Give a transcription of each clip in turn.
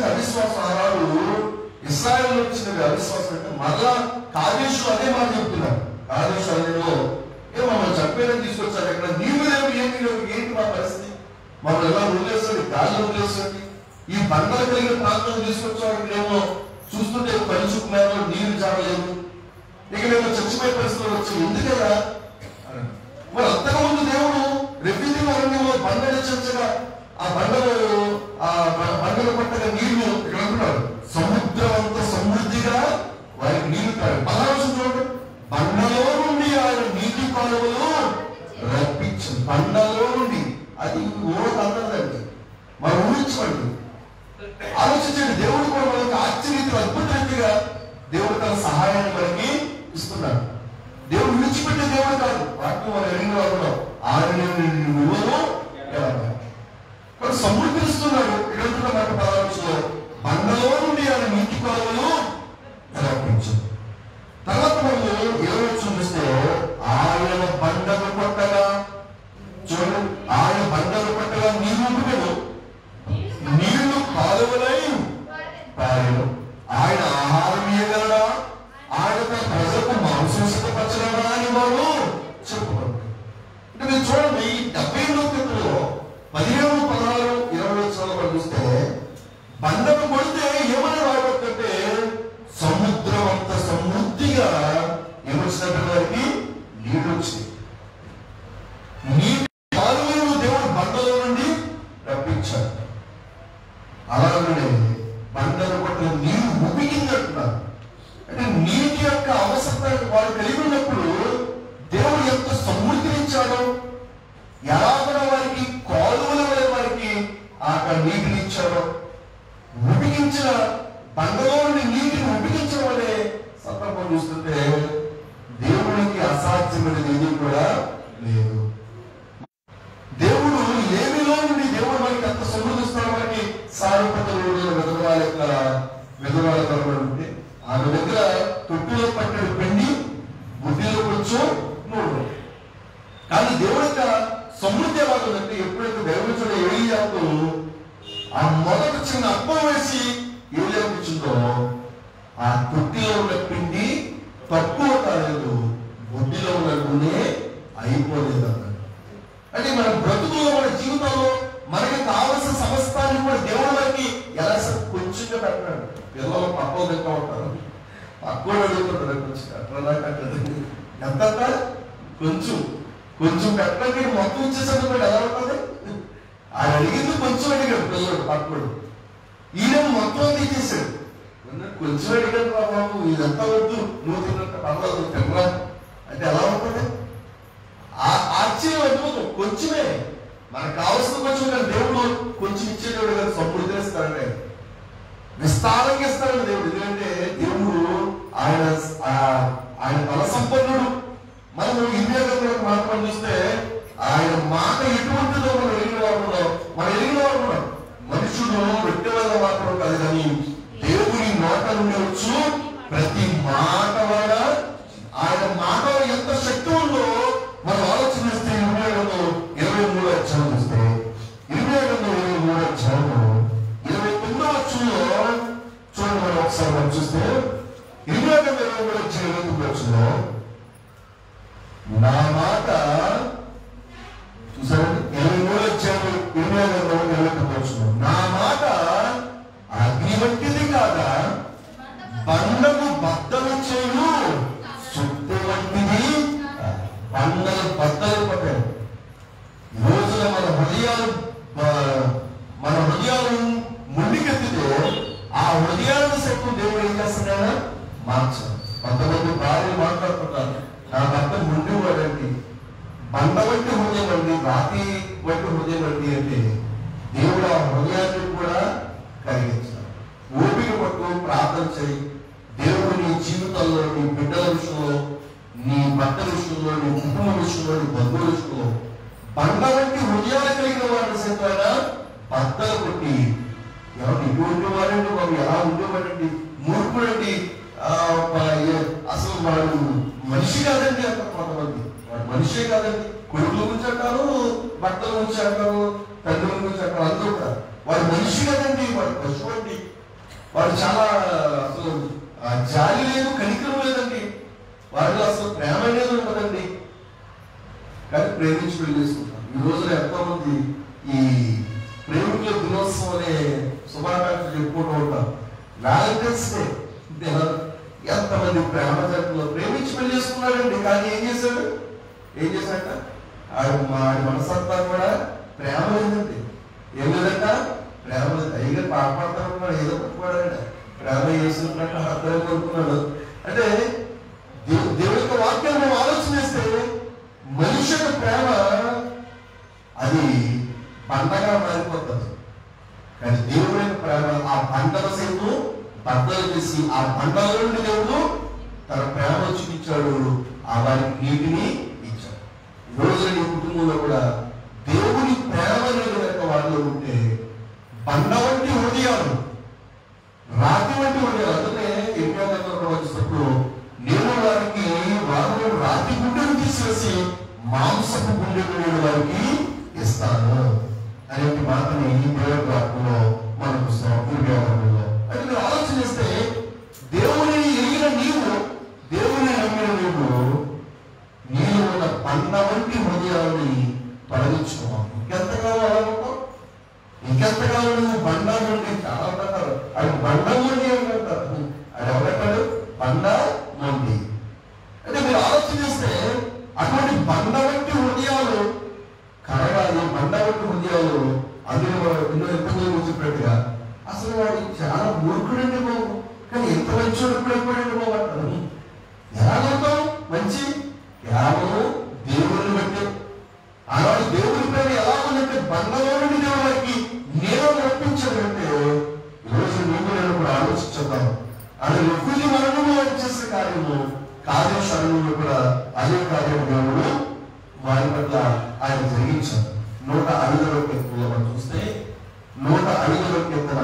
అవిశ్వాస ఆహారాలు ఇస్రాయల్ వచ్చిన అవిశ్వాసం అంటే మరలా కాదేశు అదే మాట చెప్తున్నారు కాదేశు అనేలో ఏ మమ్మల్ని చంపేదని తీసుకొచ్చారు ఇక్కడ నీవు లేవు ఏంటి లేవు ఏంటి మా పరిస్థితి మమ్మల్ని ఎలా వదిలేస్తుంది గాలిలో వదిలేస్తుంది ఈ బండలు కలిగిన ప్రాంతం తీసుకొచ్చారు ఇక్కడేమో చూస్తుంటే కలుచుకు మేరలో నీరు జారలేదు ఇక మేము చచ్చిపోయే పరిస్థితులు వచ్చి ఎందుకలా మరి అంతకుముందు దేవుడు రెవెన్యూ అరణ్యంలో బండలు చచ్చగా ఆ బండలు ఆ బ- బండలు పట్టగా నీళ్లు ఇక్కడ అంటున్నాడు సముద్రం అంత సమృద్ధిగా వారికి నీళ్లు తాడు పదహారు చూడండి బండలో నుండి ఆయన నీటి కాలువలు రప్పించింది బండలో నుండి అది ఓటు అందదండి మనం ఊహించండి ఆలోచించండి దేవుడు కూడా మనకి ఆశ్చర్య అద్భుత రీతిగా దేవుడు తన సహాయాన్ని మనకి ఇస్తున్నాడు దేవుడు విడిచిపెట్టే దేవుడు కాదు వాటిని మనం ఎరిగిన వాళ్ళు ఆయన నువ్వును కానీ సమృద్ధిస్తున్నాడు ఇదంతా మాట పదార్థంలో బండలో నుండి ఆయన నీటి కాలువలు రప్పించింది తర్వాత మనము ఇరవై చూపిస్తే ఆయన బండలు కొట్టగా చూడండి ఆయన బండలు కొట్టగా నీరు ఉంటున్నాడు నీళ్లు కాలువలై పారెను ఆయన ఆహారం ఇవ్వగలడా ఆయన తన ప్రజలకు మాంసం సిద్ధపరచగలడా అని వారు చెప్పుకోండి అంటే మీరు చూడండి ఈ డెబ్బై లోకంలో పదిహేను పదహారు ఇరవై సంవత్సరాలు చూస్తే బండను కొడితే ఏమని రాబోతుంటే సముద్రం అంత సమృద్ధిగా ఏమొచ్చినట్టు వారికి నీళ్ళు వచ్చింది నీటి కాలువలను దేవుడు బండలో నుండి రప్పించాడు అలాగనే బండలు పట్టిన నీరు ఉబికిందంటున్నారు అంటే నీటి యొక్క అవసరం వారు కలిగి ఉన్నప్పుడు దేవుడు ఎంత సమృద్ధినిచ్చాడో ఎలాగ వారికి కాలువల వలె వారికి ఆ నీటిని ఇచ్చాడో ఉబికించిన బండలో నుండి నీటిని ఉబికించిన వలె సందర్భం చూస్తుంటే దేవునికి అసాధ్యమైనది ఏది కూడా లేదు దేవుడు లేమిలో నుండి దేవుడు మనకి ఎంత సమృద్ధిస్తాడు మనకి సారపతులు విధవాల యొక్క విధవాల కనబడి ఉంటే ఆమె దగ్గర తొట్టిలో పట్టడు పిండి బుద్ధిలో కొంచెం నూనె కానీ దేవుడి యొక్క సమృద్ధి ఎలా ఉందంటే ఎప్పుడైతే దేవుడు ఏలియాకు ఆ మొదట చిన్న అప్పం వేసి ఏలియా కూర్చుందో ఆ తొట్టిలో ఉన్న పిండి తక్కువ కాలేదు బుద్ధిలో ఉన్న నూనె అయిపోలేదు అన్నాడు అంటే మన బ్రతుకులో మన జీవితంలో మనకి కావలసిన సమస్తాన్ని కూడా దేవుడు మనకి ఎలా సార్ కొంచెంగా పెట్టాడు పిల్లలు పక్కన తింటూ ఉంటారు పక్కన అడుగుతుంటారు కొంచెం కట్టరా కట్టదు ఎంత అంట? కొంచెం కొంచెం పెట్టడానికి మొత్తం ఇచ్చేసాడు మరి ఎలా ఉంటుంది ఆయన అడిగింది కొంచెం అడిగాడు పిల్లడు పక్కడు ఈయన మొత్తం అంతా ఇచ్చేసాడు ఉన్నట్టు కొంచెం అడిగాడు రా బాబు ఇదంతా వద్దు నువ్వు తిన్నట్టు పర్వాలేదు తినరా అంటే ఎలా ఉంటుంది ఆ- ఆశ్చర్యం అద్భుతం కొంచెమే మనకు కావాల్సిన కొంచెం కానీ దేవుడు కొంచెం ఇచ్చేటోడు కదా సమృద్ధి ఇస్తాడండి విస్తారంగా ఇస్తాడు దేవుడు ఎందుకంటే దేవుడు ఆయన ఆ- ఆయన బల సంపన్నుడు మనం ఇండియా మాట్లాడి చూస్తే ఆయన మాట ఎటువంటిదో మనం ఎరిగిన వారు ఉన్నాం మనం ఎరిగిన వారు ఉన్నాం మనుషుడు వ్యక్తి వల్ల మాత్రం కాదు కానీ దేవుని మాట నుండి వచ్చు ప్రతి మాట వల్ల ఆయన మాటలో ఎంత శక్తి ఉందో మనం ఆలోచన చేస్తే ఇరవై ఏడులో ఇరవై మూడో అధ్యాయం చూస్తే ఇరవై ఏడులో ఇరవై మూడో అధ్యాయంలో ఇరవై తొమ్మిదో వచ్చంలో చూడండి మనం ఒకసారి మనం చూస్తే ఇరవై ఏడు ఇరవై మూడో అధ్యాయం ఇరవై తొమ్మిదో వచ్చంలో నా మాట చూసారండి ఇరవై మూడో అధ్యాయం ఇరవై ఏడు ఇరవై తొమ్మిదో వచ్చంలో నా మాట అగ్ని వంటిది కాదా బండకు బద్దలు చేయు సుత్తు వంటిది బండలు బద్దలు పట్టారు ఈ రోజున మన హృదయాలు ఆ, మన హృదయాలు ముందుకెత్తితే ఆ హృదయాలను సైతం దేవుడు ఏం చేస్తున్నాడా మార్చాలి కొంతమంది భార్యలు మాట్లాడుతుంటారు నా భర్త ముందు వాడండి బండ వంటి హృదయం అండి రాతి వంటి హృదయం అండి అంటే దేవుడు ఆ హృదయాన్ని కూడా కలిగించాలి ఓపిక పట్టు ప్రార్థన చేయి దేవుడు నీ జీవితంలో నీ బిడ్డల విషయంలో నీ భర్త విషయంలో నీ కుటుంబ విషయంలో నీ బంధువుల విషయంలో బండ వంటి హృదయాలు కలిగిన వారిని సైతం బద్దలు కొట్టి ఎవరు ఇటువంటి వారండి వారు ఎలా ఉండేవాడండి మూర్ఖుడండి ఆ, ప- ఏ- అసలు వాడు మనిషి కాదండి అంటారు కొంతమంది వాడు మనిషే కాదండి కొడుకుల గురించి అంటారు భర్తల గురించి అంటారు తండ్రుల గురించి అంటారు అందరూ కూడా వాడు మనిషి కాదండి వాడు పశువు అండి వాడు చాలా అసలు ఆ జాలి లేదు కనికరం లేదండి వాడిలో అసలు ప్రేమ అనేది ఉండదండి కానీ ప్రేమించి పెళ్లి చేసుకుంటాం ఈ రోజున ఎంతో మంది ఈ ప్రేమికుల దినోత్సవం అనే శుభాకాంక్షలు చెప్పుకుంటూ ఉంటాం వ్యాలంటైన్స్ డే దినం ఎంతమంది ప్రేమ జంటలు ప్రేమించి పెళ్లి చేసుకున్నాడండి కానీ ఏం చేశాడు ఏం చేశాట ఆడు మా ఆడి మనసంతా కూడా ప్రేమ లేదండి ఏం లేదంట ప్రేమ లేదు అయ్యగా పాట పాడుతూ ఉన్నాడు ఏదో పట్టుకోడాడండి ప్రేమ చేస్తున్నట్టు అర్థం కోరుకున్నాడు అంటే దేవు దేవుడి యొక్క వాక్యాన్ని మనం ఆలోచన చేస్తే మనిషి యొక్క ప్రేమ అది పండగ మారిపోతుంది కానీ దేవుడి యొక్క ప్రేమ ఆ పండగ సైతం బద్దలు చేసి ఆ పండగ నుండి దేవుడు తన ప్రేమ చూపించాడు ఆ వారికి నీటిని ఇచ్చాడు ఈ రోజు నీ కుటుంబంలో కూడా దేవుని ప్రేమ అనేది కనుక వాళ్ళు ఉంటే బండ వంటి హృదయాలు రాతి వంటి హృదయాలు అందుకే ఎన్నో వచ్చినప్పుడు నేను వారికి వారు రాతి గుండెను తీసివేసి మాంసపు గుండెను నేను వారికి ఇస్తాను అనే మాటని దేవుడి వాక్యంలో మనం చూస్తాం పూర్వీకంలో అంటే మీరు ఆలోచన చేస్తే దేవుని ఎరిగిన నీవు దేవుని నమ్మిన నీవు నీలో ఉన్న బండ వంటి హృదయాన్ని తొలగించుకోవాలి ఇంకెంతకాలం అలా ఉంటావు ఇంకెంతకాలం నువ్వు బండ నుండి చాలా అంటారు అది బండ నుండి అంటారు అది ఎవరంటాడు బండ నుండి అంటే మీరు ఆలోచన చేస్తే అటువంటి బండ వంటి హృదయాలు కరగాలి బండ వంటి హృదయాలు అందులో మనం ఎన్నో ఇబ్బందులు చెప్పినట్టుగా అసలు వాడు చాలా మూర్ఖుడండి బాబు కానీ ఎంత మంచోడు ఎప్పుడైపోయాడు బాబు అంటారు ఎలా నమ్ముతాం మంచి కేవలం దేవుడిని బట్టి ఆనాడు దేవుడి ప్రేమ ఎలా ఉందంటే బండలో నుండి దేవుడికి నేను రప్పించాడంటే ఈరోజు నీకు నేను కూడా ఆలోచించుతాను ఆయన ఎప్పుడు మరణంలో ఆయన చేసిన కార్యము కార్యశరణంలో కూడా అదే కార్యం దేవుడు వారి పట్ల ఆయన జరిగించారు నూట ఐదవ కీర్తనలో మనం చూస్తే నూట ఐదవ కీర్తన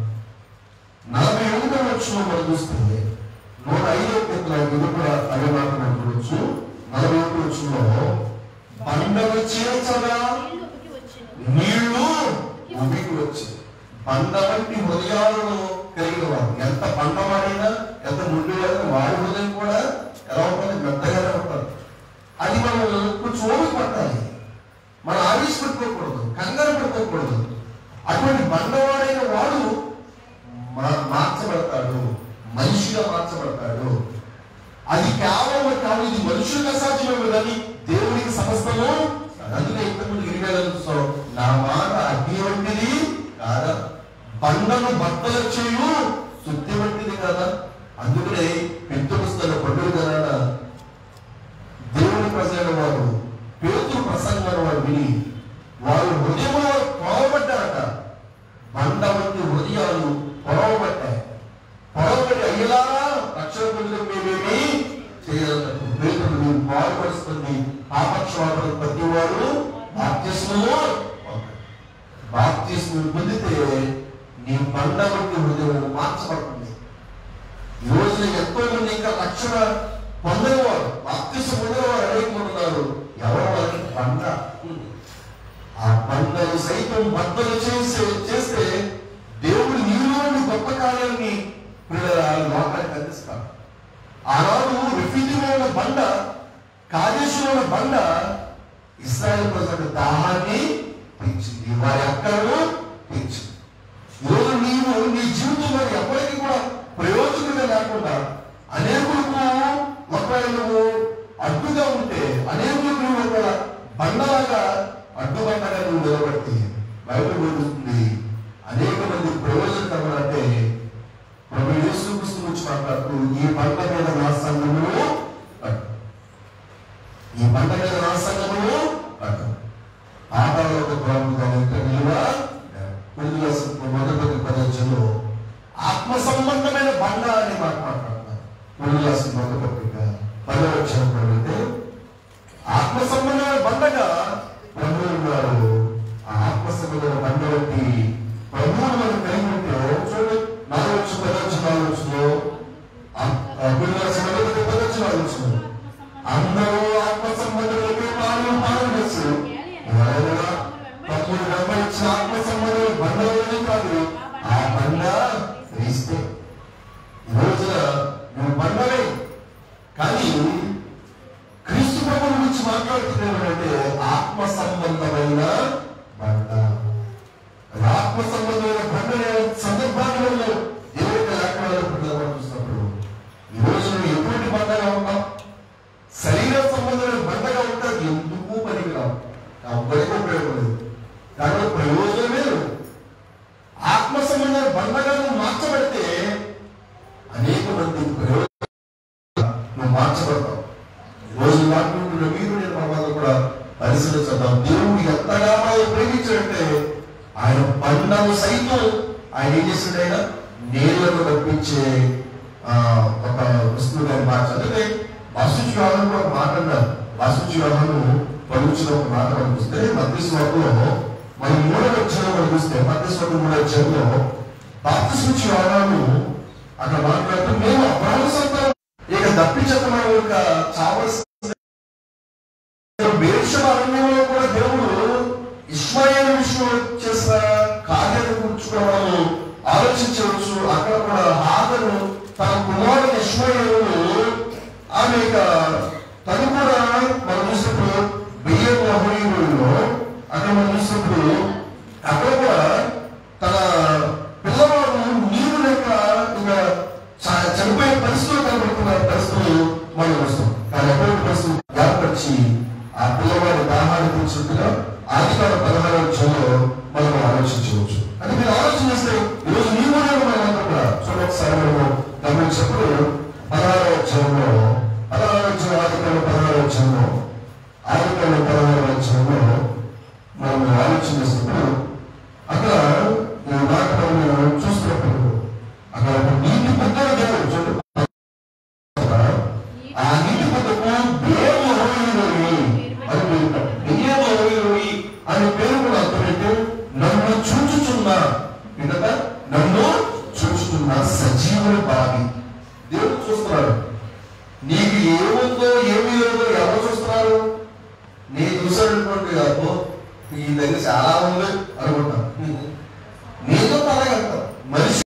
నలభై ఎనిమిదవ వచ్చిన మనం చూస్తే నూట ఐదవ కీర్తన ఇది కూడా అదే మాట మనం చూడొచ్చు నలభై ఒకటి వచ్చినలో బండలు చేర్చగా నీళ్లు ఒకటి వచ్చెను. నీళ్లు ఉబికి వచ్చి బండ వంటి హృదయాలను కలిగిన వారు ఎంత బండవాడైనా ఎంత ముండివాడైనా వాడి హృదయం కూడా ఎలా ఉంటుంది మెత్తగానే ఉంటుంది అది మనం కొంచెం ఓపిక పట్టాలి మనం ఆవేశ పెట్టుకోకూడదు కంగారు పెట్టుకోకూడదు అటువంటి బండవాడైన వాడు మా- మార్చబడతాడు మనిషిగా మార్చబడతాడు అది కేవలం కాదు ఇది మనుషులకు అసాధ్యమే కానీ దేవునికి సమస్తము అందుకే ఇంతకుముందు ఇరివేల చూస్తాం నా మాట అగ్ని వంటిది కాదా బండను బట్టలు చేయు శుద్ధి వంటిది కాదా అందుకనే పెట్టుకొస్తున్న పండుగ కదా దేవుని ప్రజలైన వారు పేతురు ప్రసంగాన్ని వారు విని వారు హృదయంలో పొరవబడ్డారట బండ వంటి హృదయాలు పొరవబడ్డాయి పొరవబడి అయ్యలారా రక్షణ పొందిన మేమేమి చేయగలుగుతాం పేతురు మీరు పాల్పడుస్తుంది ఆపక్షవాదం ప్రతి వారు బాప్తిస్మము బాప్తిస్ము పొందితే నీ బండ వంటి హృదయం మార్చబడుతుంది ఈ రోజున ఎంతో మంది ఇంకా రక్షణ పొందినవారు బాప్తిసం పొందినవారు అనేక మంది ఉన్నారు ఎవరు వారికి బండ ఆ బండలు సైతం బద్దలు చేసే చేస్తే దేవుడు నీలోని గొప్ప కార్యాన్ని పిల్లల లోకానికి అందిస్తాడు ఆనాడు రిఫ్యూజీలో ఉన్న బండ కాదేశంలో ఉన్న బండ ఇస్రాయల్ ప్రజలకు దాహాన్ని పెంచింది వారి అక్కలను పెంచింది ఈరోజు నీవు నీ జీవితంలో ఎవరికి కూడా ప్రయోజనంగా లేకుండా అనేకులకు ఒకవేళ నువ్వు అడ్డుగా ఉంటే అనేకులకు నువ్వు ఒక బండలాగా అడ్డుబండగా నువ్వు నిలబడితే బైబిల్ బోధిస్తుంది అనేక మంది ప్రయోజనకరం అంటే ప్రభు యేసు క్రీస్తు గురించి మాట్లాడుతూ ఈ బండ మీద నా సంఘము కట్టు. ఈ బండ మీద నా సంఘము కట్టు. ఆటలో ఒక ప్రాముఖ్యత నిలువ కొద్దిగా మొదటి పదర్శనలో ఆత్మ సంబంధమైన బండ అని మాట మాట్లాడుతున్నారు కొద్దిగా మొదటి పత్రిక పదవచ్చిన పడితే ఆత్మ సంబంధమైన బండగా ప్రభువు గారు ఆ ఆత్మ సంబంధమైన బండ వంటి ప్రభువును మనం కలిగి ఉంటే చూడండి నాలుగు వచ్చి పదవచ్చు నాలుగు వచ్చులో మొదటి పదవచ్చు నాలుగు వచ్చులో అందరూ ఆత్మ సంబంధమైన పాలు పాల్గొనవచ్చు ఎవరైనా తమ్ముడు వెంబడించిన ఆత్మ సంబంధం బండలోనే కాదు ఆ బండ క్రీస్తే బండగా నువ్వు మార్చబడితే అనేక మంది ప్రయోజనం నువ్వు మార్చబడతావు ఈ రోజు మాట్లాడుతున్న మీరు నేను ప్రమాదం కూడా పరిశీలించడం దేవుడు ఎంతగా మనల్ని ప్రేమించాడంటే ఆయన బండను సైతం ఆయన ఏం చేసిండు ఆయన నీళ్లను రప్పించే ఆ, ఒక వస్తువుగా మార్చి అందుకే వాసుచి వ్యవహారం కూడా ఒక మాట అన్నారు వాసుచి వ్యవహారం పలుచిన ఒక మాట మనం చూస్తే మధ్య స్వర్గంలో మనం మూడవ వచ్చాలో మనం చూస్తే మధ్య స్వర్గం మూడవ వచ్చాలో బాప్తిస్మిచ్చి వ్యవహారం అక్కడ మాట్లాడుతూ మేము అబ్రాహ్మ సంతానం ఇక తప్పించకుండా ఒక చావలసిన బేర్షబ అరణ్యంలో కూడా దేవుడు ఇస్మాయిల్ విషయంలో చేసిన కార్యాన్ని గురించి కూడా మనం ఆలోచించవచ్చు అక్కడ కూడా హాగరు తన కుమారుడు ఇస్మాయిలు ఆమె ఇక తను కూడా మనం చూసినప్పుడు బియ్యం మహనీయులలో అక్కడ మనం చూసినప్పుడు అక్కడ కూడా తన పిల్లవాడు నీరు లేక ఇక చ- చనిపోయే పరిస్థితులు కనబడుతున్న పరిస్థితులు మనం వస్తాం కానీ ఎటువంటి పరిస్థితులు ఏర్పరిచి ఆ పిల్లవాడి దాహాన్ని తీర్చుంటుగా ఆదికాల పదహారు వచ్చంలో మనం ఆలోచించవచ్చు అది మీరు ఆలోచన చేస్తే ఈరోజు నీ కూడా మనంతా కూడా చూడ ఒకసారి మనము గమనించినప్పుడు పదహారు వచ్చంలో పదహారు వచ్చిన ఆదికాల పదహారు వచ్చంలో ఆదికాల పదహారు వచ్చంలో మనం ఆలోచన చేసినప్పుడు అక్కడ ఈ మాట మనం చూస్తున్నప్పుడు అక్కడ ఒక నీటి బుద్ధలు దేవుడు చూడండి ఆ నీటి బుద్ధకు దేవు హోయిలోయి అని పేరు పెట్టాడు. దేవు హోయిలోయి అనే పేరు కూడా అర్థమైతే నన్ను చూచుచున్న వినక నన్ను చూచుచున్న సజీవుని బావి దేవుడు చూస్తున్నాడు నీకు ఏముందో ఏమి లేదో ఎవరు చూస్తున్నారు నేను చూసాడు అనుకోండి అబ్బో ఈ దగ్గర చాలా ఉంది అనుకుంటా నీతో అలాగే అంటారు మనిషి